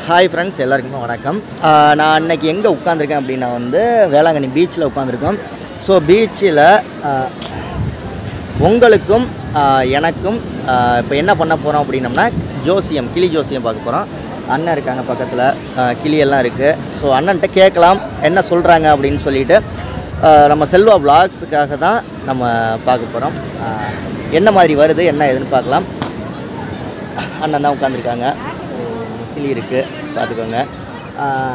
Hi friends எல்லாருக்குமே வணக்கம் ஆஹ் நான் அன்னைக்கு எங்கே உட்காந்துருக்கேன் அப்படின்னா வந்து வேளாங்கண்ணி பீச்சில் உட்காந்துருக்கோம் ஸோ பீச்சில் உங்களுக்கும் ஆஹ் எனக்கும் இப்போ என்ன பண்ண போகிறோம் அப்படின்னம்னா ஜோசியம் கிளி ஜோசியம் பார்க்க போகிறோம் அண்ணன் இருக்காங்க பக்கத்தில் கிளியெல்லாம் இருக்குது ஸோ அண்ணன்ட்ட கேட்கலாம் என்ன சொல்கிறாங்க அப்படின்னு சொல்லிட்டு ஆஹ் நம்ம செல்வா விலாக்ஸுக்காக தான் நம்ம பார்க்க போகிறோம் என்ன மாதிரி வருது என்ன ஏதுன்னு பார்க்கலாம் அண்ணன் தான் உட்காந்துருக்காங்க கிளி இருக்குது பார்த்துக்கோங்க ஆஹ்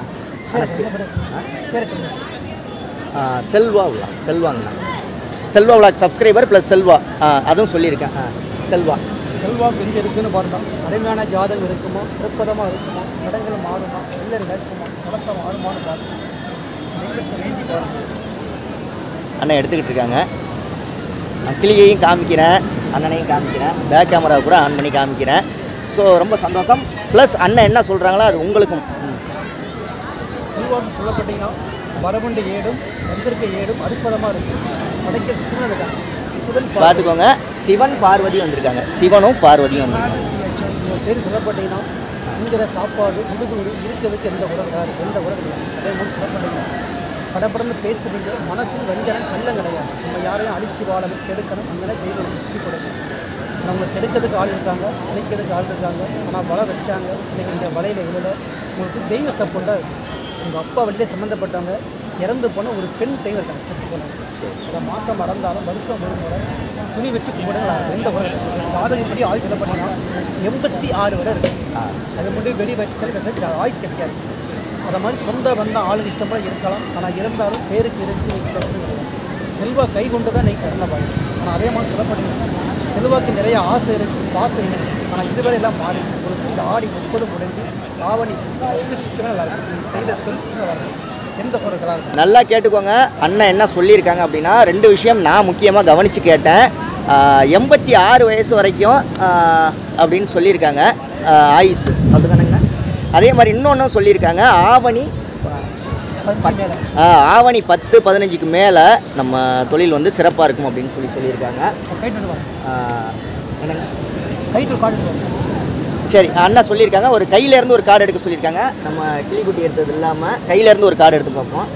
ஆஹ் செல்வா விழா செல்வாங்கண்ணா Selva vlog subscriber plus Selva ஆஹ் அதுவும் சொல்லியிருக்கேன் ஆ செல்வா செல்வாக்கு எங்கே இருக்குன்னு பார்த்தோம் அருமையான ஜாதகம் இருக்குமோ திருப்பதமாக இருக்குமோ இடங்கள் மாறுமா இல்லை நடக்குமா கலசம் மாறுமான்னு பார்த்தோம் தெய்வத்தை வேண்டி பாருங்க அண்ணன் எடுத்துக்கிட்டு இருக்காங்க நான் கிளியையும் காமிக்கிறேன் அண்ணனையும் காமிக்கிறேன் பேக் கேமரா கூட ஆன் பண்ணி காமிக்கிறேன் ஸோ ரொம்ப சந்தோஷம் ப்ளஸ் அண்ணன் என்ன சொல்கிறாங்களோ அது உங்களுக்கும் ம். செல்வாக்கு சொல்லப்பட்டீங்கன்னா வரவண்டு ஏடும் வந்திருக்க ஏடும் அற்புதமாக இருக்கும் படைக்க சிவன் இருக்காங்க சிவன் பா- பார்த்துக்கோங்க சிவன் பார்வதி வந்திருக்காங்க சிவனும் பார்வதியும் வந்திருக்காங்க உங்க பேர் சொல்லப்பட்டீங்கன்னா இங்கிற சாப்பாடு முழுதூடு இருக்கிறதுக்கு எந்த உறவு கிடையாது எந்த உறவு கிடையாது அதே மாதிரி சொல்லப்பட்டீங்கன்னா படப்படன்னு பேசுறீங்க மனசில் வஞ்சனம் கள்ளம் கிடையாது நம்ம யாரையும் அழிச்சு வாழணும் கெடுக்கணும் அங்கே தெய்வம் முக்தி கொடுக்கும் நம்ம கெடுக்கிறதுக்கு ஆள் இருக்காங்க அழிக்கிறதுக்கு ஆள் இருக்காங்க ஆனால் வலை வச்சாங்க இன்னைக்கு இந்த வலையில் விழல உங்களுக்கு தெய்வ சப்போர்ட்டாக உங்கள் அப்பா வழியிலே சம்மந்தப்பட்டவங்க இறந்து போன ஒரு பெண் தெய்வம் இருக்காங்க செத்து போனாங்க அதை மாதம் மறந்தாலும் வருஷம் ஒரு முறை துணி வச்சு கும்பிடுங்க எந்த உறவு கிடையாது ஜாதகப்படி ஆள் சொல்லப்பட்டீங்கன்னா எண்பத்தி ஆறு வரை இருக்கு அது மட்டும் வெளி வச்சு ஆயுஸ் கிடைக்காது அதை மாதிரி சொந்த வந்த ஆளுங்க இஷ்டமாக இருக்கலாம் ஆனால் இருந்தாலும் பேருக்கு இருக்கு நீங்க பிரச்சனை கிடையாது செல்வா கை கொண்டு தான் நீ கடந்த பாய் ஆனால் அதே மாதிரி சொல்லப்பட்டீங்கன்னா செல்வாக்கு நிறைய ஆசை இருக்குது பாசம் இருக்குது ஆனால் இதுவரை எல்லாம் மாறிச்சு உங்களுக்கு இந்த ஆடி முப்பது முடிஞ்சு ஆவணி சுத்தமே நல்லா இருக்கும் நீங்க செய்த தொழில் நல்லா இருக்கும் எந்த பொருட்களாக இருக்கும் நல்லா கேட்டுக்கோங்க அண்ணன் என்ன சொல்லியிருக்காங்க அப்படின்னா ரெண்டு விஷயம் நான் முக்கியமாக கவனித்து கேட்டேன் எண்பத்தி ஆறு வயசு வரைக்கும் ஆஹ், அப்படின்னு சொல்லியிருக்காங்க ஆஹ், ஆயுசு அப்படிதானேங்கண்ணா அதே மாதிரி இன்னொன்றும் சொல்லியிருக்காங்க ஆவணி பத்து மேலே ஆஹ், ஆவணி பத்து பதினஞ்சுக்கு மேலே நம்ம தொழில் வந்து சிறப்பாக இருக்கும் அப்படின்னு சொல்லி சொல்லியிருக்காங்க கைட்டு வந்து வாங்க ஆஹ், என்னங்க கைட்டு காட்டு வாங்க சரி அண்ணா சொல்லியிருக்காங்க ஒரு கையிலேருந்து ஒரு கார்டு எடுக்க சொல்லியிருக்காங்க நம்ம கிளிக்குட்டி எடுத்தது இல்லாமல் கையிலேருந்து ஒரு கார்டு எடுத்து பார்ப்போம்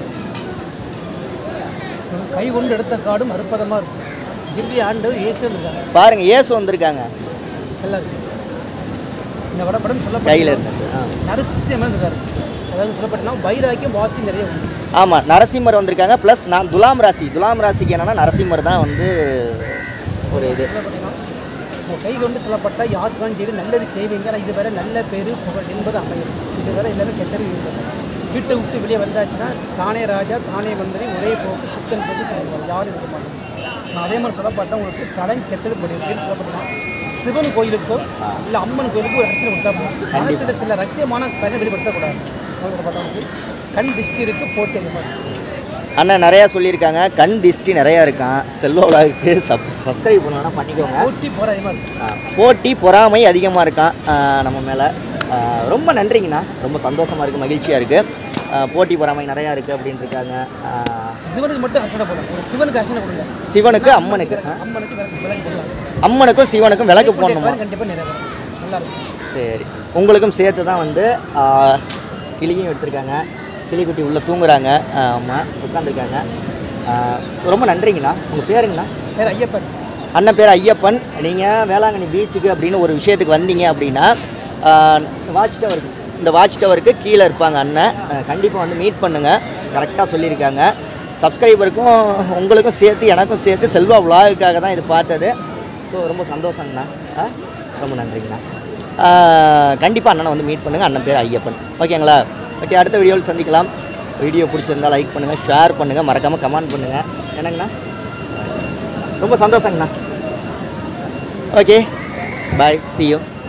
கை கொண்டு எடுத்த காடும் அற்புதமாக இருக்கும் திவ்ய ஆண்டு இயேசு இருக்காங்க பாருங்கள் ஏசு வந்திருக்காங்க எல்லாரும் இந்த வட படம் சொல்ல கையில் இருந்தது ஆ நரசிம்மன் இருக்காரு அதாவது சொல்லப்பட்டனா வைராக்கியம் வாசி நிறைய உண்டு ஆமாம் நரசிம்மர் வந்திருக்காங்க ப்ளஸ் நான் துலாம் ராசி துலாம் ராசிக்கு என்னன்னா நரசிம்மர் தான் வந்து ஒரு இது சொல்லப்பட்டீங்கன்னா இந்த கை கொண்டு சொல்லப்பட்ட யாருக்கான சரி நல்லது செய்வீங்க ஆனால் இது வரை நல்ல பேர் புகழ் என்பது அமையும் இது வரை எல்லாமே கெட்டது இருந்தது வீட்டை விட்டு வெளியே வந்தாச்சுன்னா தானே ராஜா தானே மந்திரி ஒரே போக்கு சுத்தன் போக்கு சொல்லுவாங்க யாரும் இருக்க மாட்டாங்க நான் அதே மாதிரி சொல்லப்பட்ட உங்களுக்கு தடம் கெட்டது படியிருக்கேன்னு சொல்லப்பட்டனா சிவன் கோயிலுக்கோ இல்லை அம்மன் கோயிலுக்கோ ஒரு அர்ச்சனை கொடுத்தா போதும் மனசில் சில ரகசியமான கதை வெளிப்படுத்தக்கூடாது அது சொல்லப்பட்டவங்களுக்கு கண் திருஷ்டி இருக்கு போட்டு இந்த மாதிரி அண்ணன் நிறையா சொல்லியிருக்காங்க கண் திஷ்டி நிறையா இருக்கான் செல்வ உலகுக்கு சப் சப்ஸ்கிரைப் பண்ணணும்னா பண்ணிக்கோங்க போட்டி போராயமாக இருக்கு ஆ, போட்டி பொறாமை அதிகமாக இருக்கான் ஆ, நம்ம மேலே ரொம்ப நன்றிங்கண்ணா ரொம்ப சந்தோஷமாக இருக்குது மகிழ்ச்சியாக இருக்குது போட்டி பொறாமை நிறையா இருக்குது அப்படின்னு இருக்காங்க ஆ, சிவனுக்கு மட்டும் அர்ச்சனை போடலாம் ஒரு சிவனுக்கு அர்ச்சனை கொடுங்க சிவனுக்கு அம்மனுக்கு ஆ, அம்மனுக்கு விளக்கு விளக்கு போடலாம் அம்மனுக்கும் சிவனுக்கும் விளக்கு போடணுமா கண்டிப்பாக நிறைவேறும் நல்லா இருக்கும் சரி உங்களுக்கும் சேர்த்து தான் வந்து ஆ, கிளியும் எடுத்திருக்காங்க கிளிக்குட்டி உள்ளே தூங்குறாங்க ஆமாம் உட்காந்துருக்காங்க ரொம்ப நன்றிங்கண்ணா உங்கள் பேருங்கண்ணா வேறு ஐயப்பன் அண்ணன் பேர் ஐயப்பன் நீங்கள் வேளாங்கண்ணி பீச்சுக்கு அப்படின்னு ஒரு விஷயத்துக்கு வந்தீங்க அப்படின்னா வாட்ச் டவருக்கு இந்த வாட்ச் டவருக்கு கீழே இருப்பாங்க அண்ணன் கண்டிப்பாக வந்து மீட் பண்ணுங்கள் கரெக்டாக சொல்லியிருக்காங்க சப்ஸ்கிரைபருக்கும் உங்களுக்கும் சேர்த்து எனக்கும் சேர்த்து செல்வா விலாகுக்காக தான் இது பார்த்தது ஸோ ரொம்ப சந்தோஷங்கண்ணா ஆ ரொம்ப நன்றிங்கண்ணா கண்டிப்பாக அண்ணனை வந்து மீட் பண்ணுங்கள் அண்ணன் பேர் ஐயப்பன் ஓகேங்களா ஓகே அடுத்த வீடியோவில் சந்திக்கலாம் வீடியோ பிடிச்சிருந்தா லைக் பண்ணுங்கள் ஷேர் பண்ணுங்கள் மறக்காமல் கமெண்ட் பண்ணுங்கள் என்னங்கண்ணா ரொம்ப சந்தோஷங்கண்ணா ஓகே பாய் see you